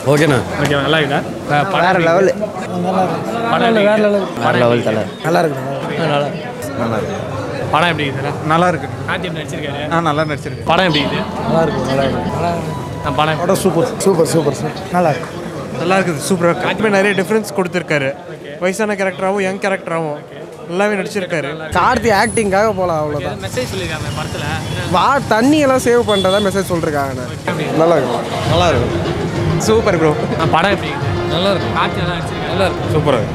ஓகேண்ணா ஓகே நல்லா இருக்குதா வேற லெவல் படம் வேற லெவல் வேற லெவல் தலை நல்லா இருக்கு நல்லா நல்லா இருக்கு படம் எப்படி இருக்குது நல்லா இருக்கு கார்த்தி எப்படி நடிச்சிருக்காரு ஆ நல்லா நடிச்சிருக்கு படம் எப்படி இருக்குது நல்லா இருக்கு நல்லா இருக்கு நான் படம் படம் சூப்பர் சூப்பர் சூப்பர் சார் நல்லா இருக்கு நல்லா இருக்குது சூப்பராக காட்டுமே நிறைய டிஃப்ரென்ஸ் கொடுத்துருக்காரு வயசான கேரக்டராகவும் யங் கேரக்டராகவும் நல்லாவே நடிச்சிருக்காரு கார்த்தி ஆக்டிங்காக போகலாம் அவ்வளோதான் மெசேஜ் சொல்லியிருக்காங்க படத்தில் வா தண்ணி எல்லாம் சேவ் பண்ணுறதா மெசேஜ் சொல்லிருக்காங்க நல்லா இருக்கு நல்லா இருக்கு சூப்பர் ப்ரோ படம் எப்படி இருக்குது நல்லா இருக்கு கார்த்தி நல்லா நடிச்சிருக்காரு நல்லா இருக்கு சூப்பராக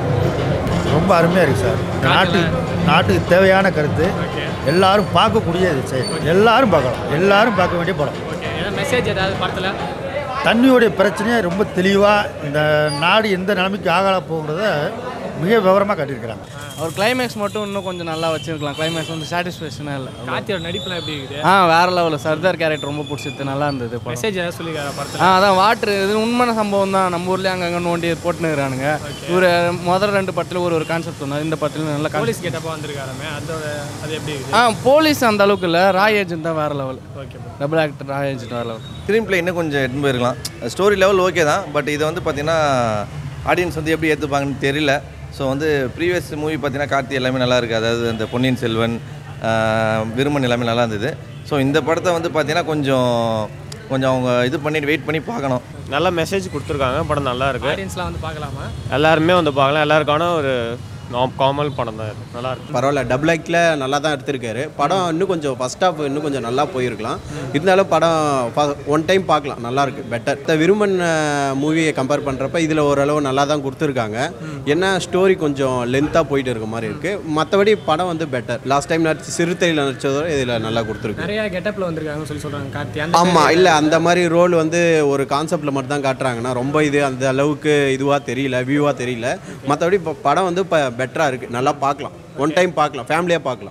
ரொம்ப அருமையாக இருக்குது சார் நாட்டு நாட்டுக்கு தேவையான கருத்து எல்லாரும் பார்க்கக்கூடியது செயல் எல்லாரும் பார்க்கலாம் எல்லாரும் பார்க்க வேண்டிய படம் ஓகே ஏதாவது மெசேஜ் ஏதாவது படத்தில் தண்ணியோடைய பிரச்சனையை ரொம்ப தெளிவாக இந்த நாடு எந்த நிலைமைக்கு ஆகல போகிறத மிக விவரமாக காட்டியிருக்கிறாங்க அவர் கிளைமேக்ஸ் மட்டும் இன்னும் கொஞ்சம் நல்லா வச்சிருக்கலாம் கிளைமேக்ஸ் வந்து சாட்டிஸ்ஃபேக்ஷனாக இல்லை கார்த்தியோட நடிப்புலாம் எப்படி இருக்குது ஆ வேற லெவலில் சர்தார் கேரக்டர் ரொம்ப பிடிச்சது நல்லா இருந்தது படம் மெசேஜ் ஏதாவது சொல்லியிருக்காரு படத்தில் ஆ அதான் வாட்ரு இது உண்மையான சம்பவம் தான் நம்ம ஊர்லேயே அங்கங்கே நோண்டி போட்டுனுக்குறானுங்க இவர் முதல் ரெண்டு படத்தில் ஒரு ஒரு கான்செப்ட் சொன்னார் இந்த படத்தில் நல்ல கான்செப்ட் போலீஸ் கேட்டப்போ வந்திருக்காருமே அதோட அது எப்படி இருக்குது ஆ போலீஸ் அந்த அளவுக்கு இல்லை ராய் ஏஜென்ட் தான் வேற லெவல் ஓகே டபுள் ஆக்டர் ராய் ஏஜென்ட் வேற லெவல் ஸ்க்ரீன் ப்ளே இன்னும் கொஞ்சம் எடுத்து போயிருக்கலாம் ஸ்டோரி லெவல் ஓகே தான் பட் இதை வந்து பார்த்தீங்கன்னா ஆடியன்ஸ் வந்து எப்படி ஏற்றுப்பாங்கன்னு தெரியல ஸோ வந்து ப்ரீவியஸ் மூவி பார்த்தீங்கன்னா கார்த்தி எல்லாமே நல்லா இருக்குது அதாவது அந்த பொன்னியின் செல்வன் ஆஹ், விருமன் எல்லாமே நல்லா இருந்தது ஸோ இந்த படத்தை வந்து பார்த்தீங்கன்னா கொஞ்சம் கொஞ்சம் அவங்க இது பண்ணிட்டு வெயிட் பண்ணி பார்க்கணும் நல்ல மெசேஜ் கொடுத்துருக்காங்க படம் நல்லா இருக்கு ஆடியன்ஸ்லாம் வந்து பார்க்கலாமா எல்லாருமே வந்து பார்க்கலாம் எல்லாருக்கான ஒரு காமல் படம் தான் இது நல்லா இருக்கு பரவாயில்ல டபுள் ஆக்டில் நல்லா தான் எடுத்திருக்காரு படம் இன்னும் கொஞ்சம் ஃபஸ்ட் ஹாஃப் இன்னும் கொஞ்சம் நல்லா போயிருக்கலாம் இருந்தாலும் படம் ஒன் டைம் பார்க்கலாம் நல்லா இருக்கு பெட்டர் இந்த விருமன் மூவியை கம்பேர் பண்ணுறப்ப இதில் ஓரளவு நல்லா தான் கொடுத்துருக்காங்க என்ன ஸ்டோரி கொஞ்சம் லென்த்தாக போயிட்டு இருக்க மாதிரி இருக்கு மற்றபடி படம் வந்து பெட்டர் லாஸ்ட் டைம் நடிச்சு சிறுத்தையில் நடிச்சதோட இதில் நல்லா கொடுத்துருக்கு நிறைய கெட்டப்பில் வந்திருக்காங்கன்னு சொல்லி சொல்கிறாங்க கார்த்தி அந்த ஆமாம் இல்லை அந்த மாதிரி ரோல் வந்து ஒரு கான்செப்டில் மட்டும் தான் காட்டுறாங்கன்னா ரொம்ப இது அந்த அளவுக்கு இதுவாக தெரியல வியூவாக தெரியல மற்றபடி இப்போ படம் வந்து இப்போ பெட்டராக இருக்குது நல்லா பார்க்கலாம் ஒன் டைம் பார்க்கலாம் ஃபேமிலியாக பார்க்கலாம்